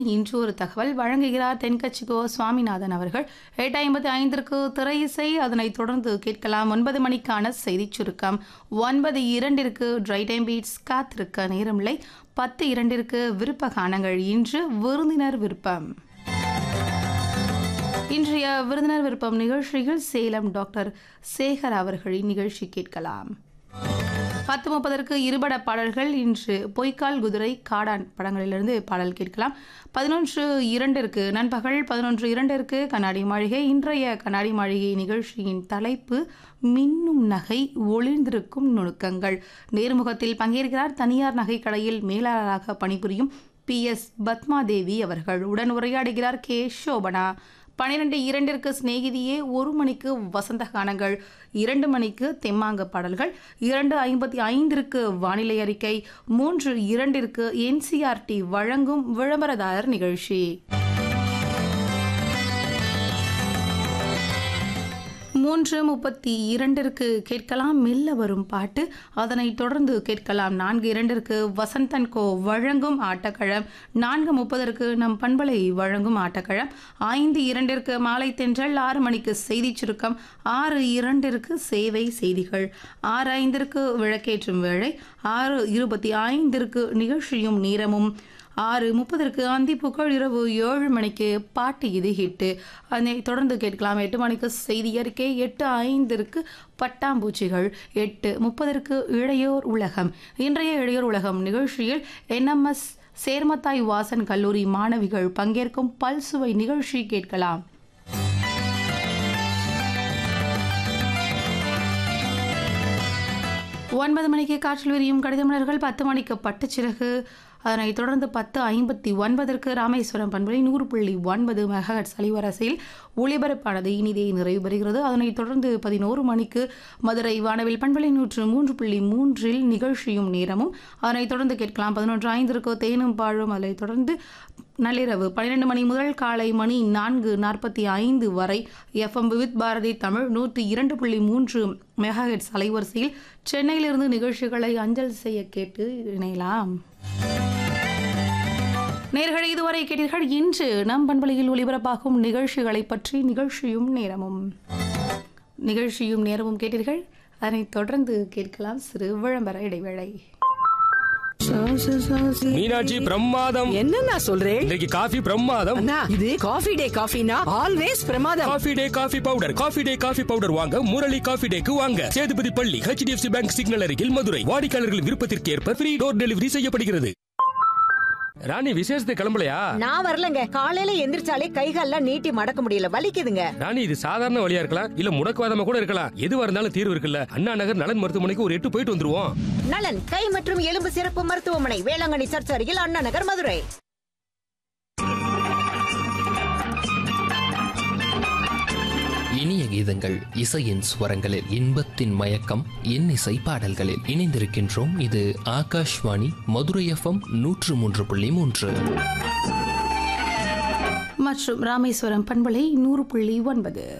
இன்று ஒரு தகவல் வழங்குகிறார் தென்கட்சிகோ சுவாமிநாதன் அவர்கள் எட்டு ஐம்பத்தி ஐந்திற்கு திரை இசை அதனைத் தொடர்ந்து கேட்கலாம் ஒன்பது மணிக்கான செய்திச் சுருக்கம் ஒன்பது இரண்டிற்கு ட்ரை டைம் பீட்ஸ் காத்திருக்க நேரமில்லை பத்து இரண்டிற்கு விருப்ப கானங்கள் இன்று விருந்தினர் விருப்பம் இன்றைய விருந்தினர் விருப்பம் நிகழ்ச்சியில் சேலம் டாக்டர் சேகர் அவர்களின் நிகழ்ச்சி கேட்கலாம் பத்து முப்பதற்கு இருபட பாடல்கள் இன்று பொய்க்கால் குதிரை காடான் படங்களிலிருந்து பாடல் கேட்கலாம் பதினொன்று இரண்டிற்கு நண்பகல் பதினொன்று இரண்டிற்கு கண்ணாடி மாளிகை இன்றைய கண்ணாடி மாளிகை நிகழ்ச்சியின் தலைப்பு மின்னும் நகை ஒளிர்ந்திருக்கும் நுணுக்கங்கள் நேர்முகத்தில் பங்கேற்கிறார் தனியார் நகைக்கடையில் மேலாளராக பணிபுரியும் பி எஸ் பத்மாதேவி அவர்கள் உடன் உரையாடுகிறார் கே சோபனா பன்னிரெண்டு இரண்டிற்கு சிநேகிதியே ஒரு மணிக்கு வசந்த கானங்கள் இரண்டு மணிக்கு தெம்மாங்க பாடல்கள் இரண்டு ஐம்பத்தி ஐந்திற்கு வானிலை அறிக்கை மூன்று இரண்டிற்கு என்சிஆர்டி வழங்கும் விளம்பரதாரர் நிகழ்ச்சி மூன்று முப்பத்தி இரண்டிற்கு கேட்கலாம் மெல்ல வரும் பாட்டு அதனைத் தொடர்ந்து கேட்கலாம் நான்கு இரண்டிற்கு வசந்தன் கோ வழங்கும் ஆட்டக்களம் நான்கு முப்பதற்கு நம் பண்பலை வழங்கும் ஆட்டக்களம் ஐந்து இரண்டிற்கு மாலை தென்றல் ஆறு மணிக்கு செய்திச் சுருக்கம் ஆறு இரண்டிற்கு சேவை செய்திகள் ஆறு ஐந்திற்கு விளக்கேற்றும் வேளை ஆறு இருபத்தி ஐந்திற்கு நிகழ்ச்சியும் நேரமும் ஆறு முப்பதற்கு அந்திப்புக்கள் இரவு ஏழு மணிக்கு பாட்டு இது ஹிட்டு அதை தொடர்ந்து கேட்கலாம் எட்டு மணிக்கு செய்தி அறிக்கை எட்டு ஐந்திற்கு பட்டாம்பூச்சிகள் எட்டு முப்பதற்கு இளையோர் உலகம் இன்றைய இளையோர் உலகம் நிகழ்ச்சியில் என்எம்எஸ் சேர்மத்தாய் வாசன் கல்லூரி மாணவிகள் பங்கேற்கும் பல்சுவை நிகழ்ச்சி கேட்கலாம் ஒன்பது மணிக்கு காற்றில் விரியும் கடிதமலர்கள் பத்து மணிக்கு பட்டுச்சிறகு அதனைத் தொடர்ந்து பத்து ஐம்பத்தி ஒன்பதற்கு ராமேஸ்வரம் பண்பலை நூறு புள்ளி ஒன்பது மெகஹட்ஸ் அலைவரசையில் ஒளிபரப்பானது இனிதே நிறைவு பெறுகிறது அதனைத் தொடர்ந்து பதினோரு மணிக்கு மதுரை வானவில் பண்பலை நூற்று மூன்று புள்ளி மூன்றில் நிகழ்ச்சியும் நேரமும் அதனைத் தொடர்ந்து கேட்கலாம் பதினொன்று ஐந்திற்கு தேனும் பாழும் அதனைத் தொடர்ந்து நள்ளிரவு பன்னிரெண்டு மணி முதல் காலை மணி நான்கு நாற்பத்தி ஐந்து வரை எஃப்எம் வித் பாரதி தமிழ் நூற்றி இரண்டு புள்ளி மூன்று மெகாஹெட்ஸ் அலைவரிசையில் சென்னையிலிருந்து நிகழ்ச்சிகளை அஞ்சல் செய்ய கேட்டு இணையலாம் நேர்களை இதுவரை கேட்டீர்கள் இன்று நம் பண்பலையில் ஒளிபரப்பாகும் நிகழ்ச்சிகளை பற்றி நிகழ்ச்சியும் நேரமும் நிகழ்ச்சியும் நேரமும் கேட்டீர்கள் அதனைத் தொடர்ந்து கேட்கலாம் சிறு விளம்பர இடைவேளை மீனாட்சி பிரமாதம் என்னண்ணா சொல்றேன் இன்றைக்கு காஃபி பிரமாதம் அண்ணா இது காஃபி டே காஃபினா ஆல்வேஸ் பிரமாதம் coffee day coffee powder coffee day coffee powder வாங்க முரளி காஃபி டேக்கு வாங்க சேதுபதி பள்ளி ஹெச்டிஎஃப்சி பேங்க் சிக்னல் அருகில் மதுரை வாடிக்கையாளர்கள் விருப்பத்திற்கு ஏற்ப ஃப்ரீ டோர் டெலிவரி செய்யப்படுகிறது ராணி விசேஷத்தை கிளம்பலையா நான் வரலங்க காலையில எந்திரிச்சாலே கைகால்லாம் நீட்டி மடக்க முடியல வலிக்குதுங்க ராணி இது சாதாரண வழியா இருக்கலாம் இல்ல முடக்குவாதமா கூட இருக்கலாம் எதுவா இருந்தாலும் தீர்வு இருக்குல்ல அண்ணா நகர் நலன் மருத்துவமனைக்கு ஒரு எட்டு போயிட்டு வந்துருவோம் நலன் கை மற்றும் எலும்பு சிறப்பு மருத்துவமனை வேளாங்கண்ணி சர்ச் அருகில் அண்ணா நகர் மதுரை இனிய கீதங்கள் இசையின் ஸ்வரங்களில் இன்பத்தின் மயக்கம் இன்னிசை பாடல்களில் இணைந்திருக்கின்றோம் இது ஆகாஷ்வாணி மதுரை எஃப்எம் நூற்று மூன்று புள்ளி மூன்று மற்றும் ராமேஸ்வரம் பண்பலை நூறு புள்ளி ஒன்பது